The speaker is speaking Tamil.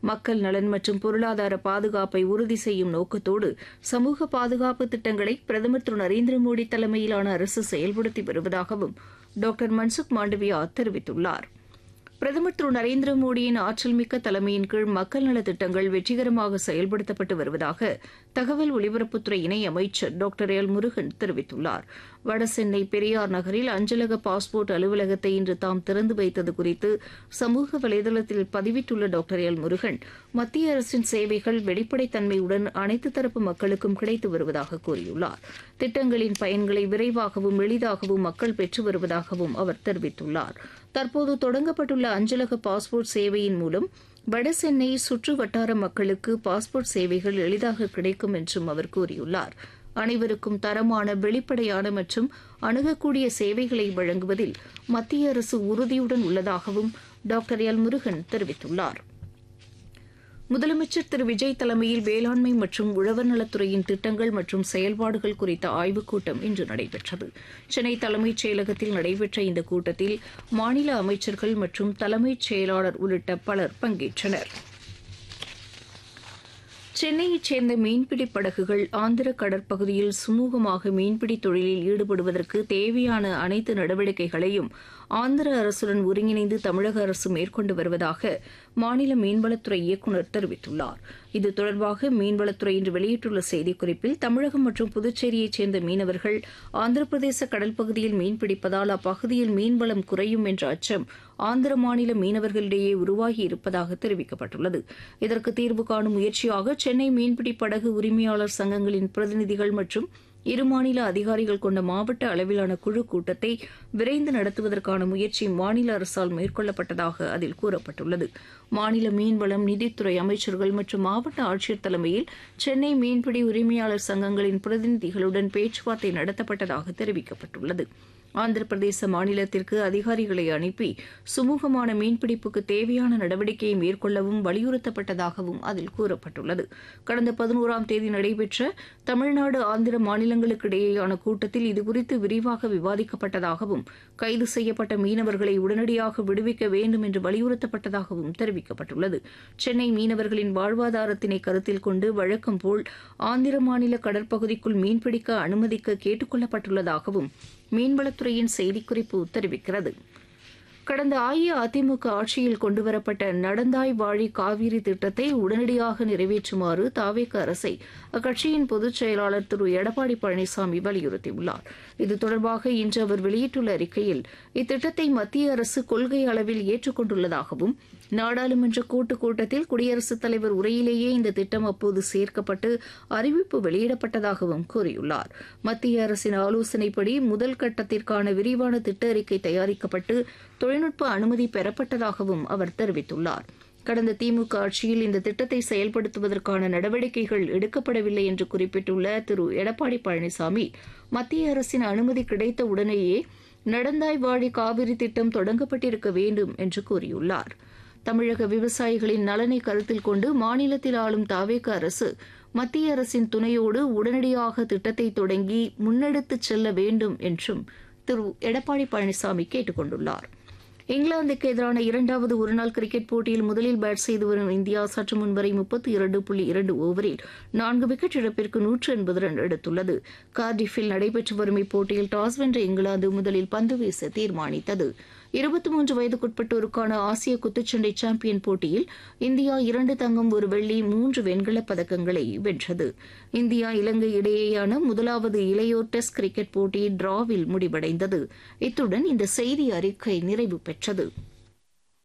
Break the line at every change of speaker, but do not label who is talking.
மக்கள் நலன் மற்றும் பொருளாதார பாதுகாப்பை உறுதி செய்யும் நோக்கத்தோடு சமூக பாதுகாப்பு திட்டங்களை பிரதமர் திரு நரேந்திர மோடி தலைமையிலான அரசு செயல்படுத்தி வருவதாகவும் டாக்டர் மன்சுக் மாண்டவியா தெரிவித்துள்ளார் பிரதமர் திரு நரேந்திர மோடியின் ஆற்றல்மிக்க தலைமையின் கீழ் மக்கள் நலத் திட்டங்கள் வெற்றிகரமாக செயல்படுத்தப்பட்டு வருவதாக தகவல் ஒலிபரப்புத்துறை இணை அமைச்சர் டாக்டர் எல் முருகன் தெரிவித்துள்ளார் வடசென்னை பெரியார் நகரில் அஞ்சலக பாஸ்போர்ட் அலுவலகத்தை இன்று தாம் திறந்து வைத்தது குறித்து சமூக வலைதளத்தில் பதிவிட்டுள்ள டாக்டர் எல் முருகன் மத்திய அரசின் சேவைகள் வெளிப்படைத்தன்மையுடன் அனைத்து தரப்பு மக்களுக்கும் கிடைத்து வருவதாக கூறியுள்ளார் திட்டங்களின் பயன்களை விரைவாகவும் எளிதாகவும் மக்கள் பெற்று வருவதாகவும் அவர் தெரிவித்துள்ளார் தற்போது தொடங்கப்பட்டுள்ள அஞ்சலக பாஸ்போர்ட் சேவையின் மூலம் வடசென்னை சுற்று வட்டார மக்களுக்கு பாஸ்போர்ட் சேவைகள் எளிதாக கிடைக்கும் என்றும் அவர் கூறியுள்ளார் அனைவருக்கும் தரமான வெளிப்படையான மற்றும் அணுகக்கூடிய சேவைகளை வழங்குவதில் மத்திய அரசு உறுதியுடன் உள்ளதாகவும் டாக்டர் எல் முருகன் தெரிவித்துள்ளார் முதலமைச்சர் திரு விஜய் தலைமையில் வேளாண்மை மற்றும் உழவர் நலத்துறையின் திட்டங்கள் மற்றும் செயல்பாடுகள் குறித்த ஆய்வுக் கூட்டம் இன்று நடைபெற்றது சென்னை தலைமைச் செயலகத்தில் நடைபெற்ற இந்த கூட்டத்தில் மாநில அமைச்சர்கள் மற்றும் தலைமைச் செயலாளர் உள்ளிட்ட பலர் பங்கேற்றனர் சென்னையைச் சேர்ந்த மீன்பிடி படகுகள் ஆந்திர கடற்பகுதியில் சுமூகமாக மீன்பிடி தொழிலில் ஈடுபடுவதற்கு தேவையான அனைத்து நடவடிக்கைகளையும் ஆந்திர அரசுடன் ஒருங்கிணைந்து தமிழக அரசு மேற்கொண்டு வருவதாக மாநில மீன்வளத்துறை இயக்குநர் தெரிவித்துள்ளார் இது தொடர்பாக மீன்வளத்துறை இன்று வெளியிட்டுள்ள செய்திக்குறிப்பில் தமிழகம் மற்றும் புதுச்சேரியைச் சேர்ந்த மீனவர்கள் ஆந்திர பிரதேச கடல் பகுதியில் மீன்பிடிப்பதால் அப்பகுதியில் மீன்வளம் குறையும் என்ற அச்சம் ஆந்திர மாநில மீனவர்களிடையே உருவாகி இருப்பதாக தெரிவிக்கப்பட்டுள்ளது இதற்கு தீர்வு காணும் முயற்சியாக சென்னை மீன்பிடி படகு உரிமையாளர் சங்கங்களின் பிரதிநிதிகள் மற்றும் இரு மாநில அதிகாரிகள் கொண்ட மாவட்ட அளவிலான குழு கூட்டத்தை விரைந்து நடத்துவதற்கான முயற்சி மாநில அரசால் மேற்கொள்ளப்பட்டதாக அதில் கூறப்பட்டுள்ளது மாநில மீன்வளம் நிதித்துறை அமைச்சர்கள் மற்றும் மாவட்ட ஆட்சியர் தலைமையில் சென்னை மீன்பிடி உரிமையாளர் சங்கங்களின் பிரதிநிதிகளுடன் பேச்சுவார்த்தை நடத்தப்பட்டதாக தெரிவிக்கப்பட்டுள்ளது ஆந்திர பிரதேச மாநிலத்திற்கு அதிகாரிகளை அனுப்பி சுமூகமான மீன்பிடிப்புக்கு தேவையான நடவடிக்கையை மேற்கொள்ளவும் வலியுறுத்தப்பட்டதாகவும் அதில் கூறப்பட்டுள்ளது கடந்த பதினோராம் தேதி நடைபெற்ற தமிழ்நாடு ஆந்திர மாநிலங்களுக்கு இடையேயான கூட்டத்தில் இதுகுறித்து விரிவாக விவாதிக்கப்பட்டதாகவும் கைது செய்யப்பட்ட மீனவர்களை உடனடியாக விடுவிக்க வேண்டும் என்று வலியுறுத்தப்பட்டதாகவும் தெரிவிக்கப்பட்டுள்ளது சென்னை மீனவர்களின் வாழ்வாதாரத்தினை கருத்தில் கொண்டு வழக்கம் போல் ஆந்திர மாநில கடற்பகுதிக்குள் மீன்பிடிக்க அனுமதிக்க கேட்டுக் கொள்ளப்பட்டுள்ளதாகவும் மீன்வளத்துறையின் செய்திக்குறிப்பு தெரிவிக்கிறது கடந்த அஇஅதிமுக ஆட்சியில் கொண்டுவரப்பட்ட நடந்தாய் வாழி காவிரி திட்டத்தை உடனடியாக நிறைவேற்றுமாறு தாவேக அரசை அக்கட்சியின் பொதுச் செயலாளர் திரு எடப்பாடி பழனிசாமி வலியுறுத்தியுள்ளார் இது தொடர்பாக இன்று அவர் வெளியிட்டுள்ள அறிக்கையில் இத்திட்டத்தை மத்திய அரசு கொள்கை அளவில் ஏற்றுக்கொண்டுள்ளதாகவும் நாடாளுமன்ற கூட்டுக் கூட்டத்தில் குடியரசுத் தலைவர் உரையிலேயே இந்த திட்டம் அப்போது சேர்க்கப்பட்டு அறிவிப்பு வெளியிடப்பட்டதாகவும் கூறியுள்ளார் மத்திய அரசின் ஆலோசனைப்படி முதல் கட்டத்திற்கான விரிவான திட்ட அறிக்கை தயாரிக்கப்பட்டு தொழில்நுட்ப அனுமதி பெறப்பட்டதாகவும் அவர் தெரிவித்துள்ளார் கடந்த திமுக ஆட்சியில் இந்த திட்டத்தை செயல்படுத்துவதற்கான நடவடிக்கைகள் எடுக்கப்படவில்லை என்று குறிப்பிட்டுள்ள திரு எடப்பாடி பழனிசாமி மத்திய அரசின் அனுமதி கிடைத்த உடனேயே நடந்தாய் வாழி காவிரி திட்டம் தொடங்கப்பட்டிருக்க வேண்டும் என்று கூறியுள்ளார் தமிழக விவசாயிகளின் நலனை கருத்தில் கொண்டு மாநிலத்தில் ஆளும் தாவேக அரசு மத்திய அரசின் துணையோடு உடனடியாக திட்டத்தை தொடங்கி முன்னெடுத்துச் செல்ல வேண்டும் என்றும் திரு எடப்பாடி பழனிசாமி கேட்டுக் கொண்டுள்ளார் இங்கிலாந்துக்கு எதிரான இரண்டாவது ஒருநாள் கிரிக்கெட் போட்டியில் முதலில் பேட் செய்து வரும் இந்தியா சற்று முன்வரை முப்பத்தி இரண்டு புள்ளி இரண்டு ஓவரில் நான்கு விக்கெட் இழப்பிற்கு நூற்று எண்பது ரன் எடுத்துள்ளது கார்டிஃபில் நடைபெற்று வரும் இப்போட்டியில் டாஸ் வென்ற இங்கிலாந்து முதலில் பந்து வீச தீர்மானித்தது இருபத்தி மூன்று வயதுக்குட்பட்டோருக்கான ஆசிய குத்துச்சண்டை சாம்பியன் போட்டியில் இந்தியா இரண்டு தங்கம் ஒரு வெள்ளி மூன்று வெண்கலப் பதக்கங்களை வென்றது இந்தியா இலங்கை இடையேயான முதலாவது இளையோர் டெஸ்ட் கிரிக்கெட் போட்டி டிராவில் முடிவடைந்தது இத்துடன் இந்த செய்தி அறிக்கை நிறைவு பெற்றது